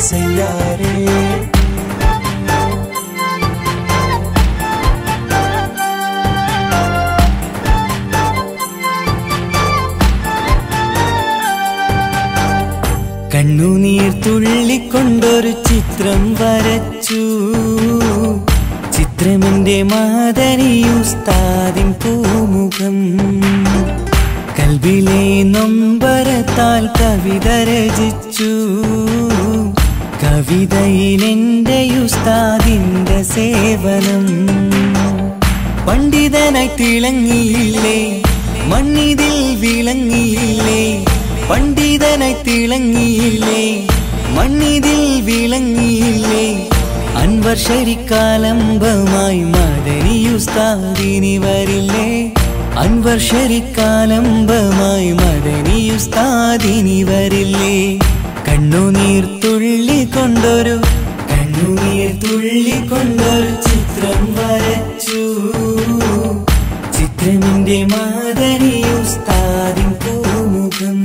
സയ്യാരേ കണ്ണുനീർ തുള്ളിക്കൊണ്ടൊരു ചിത്രം വരച്ചു ചിത്രമെന്റെ മാതരിയുസ്താദിൻ പൂമുഖം കൽവിലെ നൊമ്പരത്താൽ കവിത രചിച്ചു കവിതയിൽ എന്റെ ഉസ്താദിന്റെ സേവനം പണ്ഡിതനായി തിളങ്ങിയില്ലേ മണ്ണിതിൽ വിളങ്ങിയില്ലേ പണ്ഡിതനായി തിളങ്ങിയില്ലേ മണ്ണിതിൽ വിളങ്ങിയില്ലേ അൻവർ ശരിക്കാലംബമായി മദനിയുസ്താദിനി വരില്ലേ അൻവർ ശരിക്കാലംബമായി മദനിയുസ്താദിനി വരില്ലേ കണ്ണുനീർ തുള്ളിക്കൊണ്ടൊരു കണ്ണുനീർ തുള്ളിക്കൊണ്ടൊരു ചിത്രം വരച്ചു ചിത്രമിന്റെ മാതരിയുസ്താദിൻ പൂമുഖം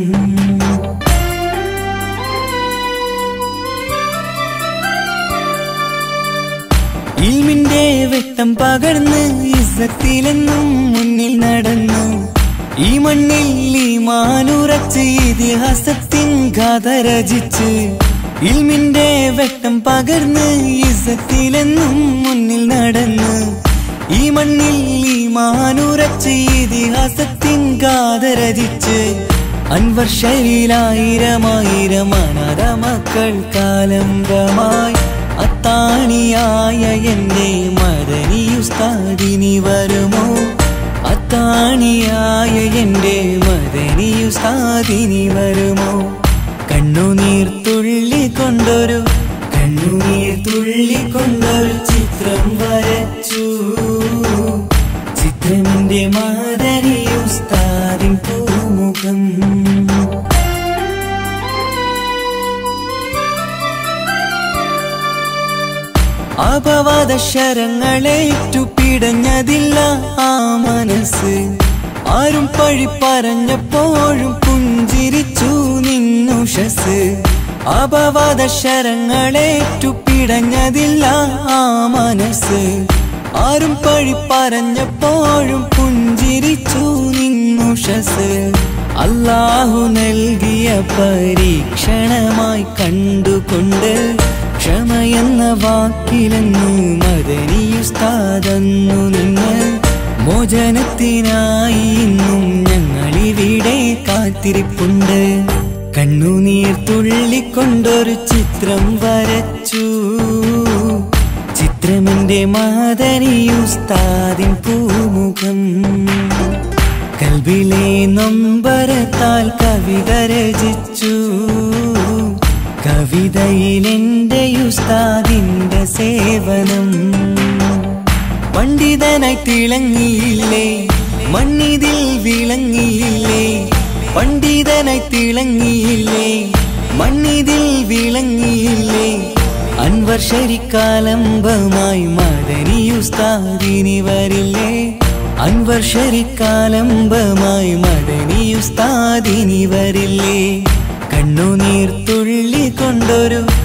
ഇൽമിന്റെ വെട്ടം പകർന്ന് ഇസത്തിലെന്നും മുന്നിൽ നടന്നു ഈ മണ്ണിൽ ഈ മാനുറച്ച് ഇതിഹാസത്തിൻ കഥ രചിച്ച് ഇൽമിന്റെ വെട്ടം പകർന്ന് ഇസത്തിലെന്നും മുന്നിൽ നടന്ന് ഈ മണ്ണിൽ ഈ മാനുറച്ച് ഇതിഹാസത്തിൻ കഥ രചിച്ച് അൻവർ ശരീരായിരമായിരം അനാഥ മക്കൾ കാലംബമായി അത്താണിയായ എന്റെ മദനിയുസ്താദിനി വരുമോ അത്താണിയായ എന്റെ മദനിയുസ്താദിനി വരുമോ കണ്ണുനീർ തുള്ളിക്കൊണ്ടൊരു കണ്ണുനീർ തുള്ളിക്കൊണ്ടൊരു ചിത്രം വരച്ചു ചിത്രമിന്റെ മാതരിയുസ്താദിൻ പൂമുഖം അപവാദ ശരങ്ങളേറ്റു പിടഞ്ഞതില്ല ആ മനസ്സ് ആരും പഴി പറഞ്ഞപ്പോഴും പുഞ്ചിരിച്ചു നിന്നുഷസ് അപവാദ ശരങ്ങളേറ്റു പിടഞ്ഞതില്ല ആ മനസ്സ് ആരും പഴി പറഞ്ഞപ്പോഴും പുഞ്ചിരിച്ചു നിന്നുഷസ് അല്ലാഹു നൽകിയ പരീക്ഷണമായി കണ്ടുകൊണ്ട് ക്ഷമയെന്ന വാക്കിലെന്ന് മദനിയുസ്താദന്നു നിന്ന് മോചനത്തിനായി ഇന്നും ഞങ്ങളിവിടെ കാത്തിരിപ്പുണ്ട് കണ്ണുനീർ തുള്ളിക്കൊണ്ടൊരു ചിത്രം വരച്ചു ചിത്രമെന്റെ മാതരിയുസ്താദിൻ പൂമുഖം കൽവിലെ നൊമ്പരത്താൽ കവിത രചിച്ചു കവിതയിൽ എന്റെ ഉസ്താദിന്റെ സേവനം പണ്ഡിതനായി തിളങ്ങിയില്ലേ മണ്ണിതിൽ വിളങ്ങിയില്ലേ പണ്ഡിതനായി തിളങ്ങിയില്ലേ മണ്ണിതിൽ വിളങ്ങിയില്ലേ അൻവർ ശരിക്കാലംബമായി മദനിയുസ്താദിനി വരില്ലേ അൻവർ ശരിക്കാലംബമായി മദനിയുസ്താദിനി വരില്ലേ കണ്ണുനീർ തുള്ളിക്കൊണ്ടൊരു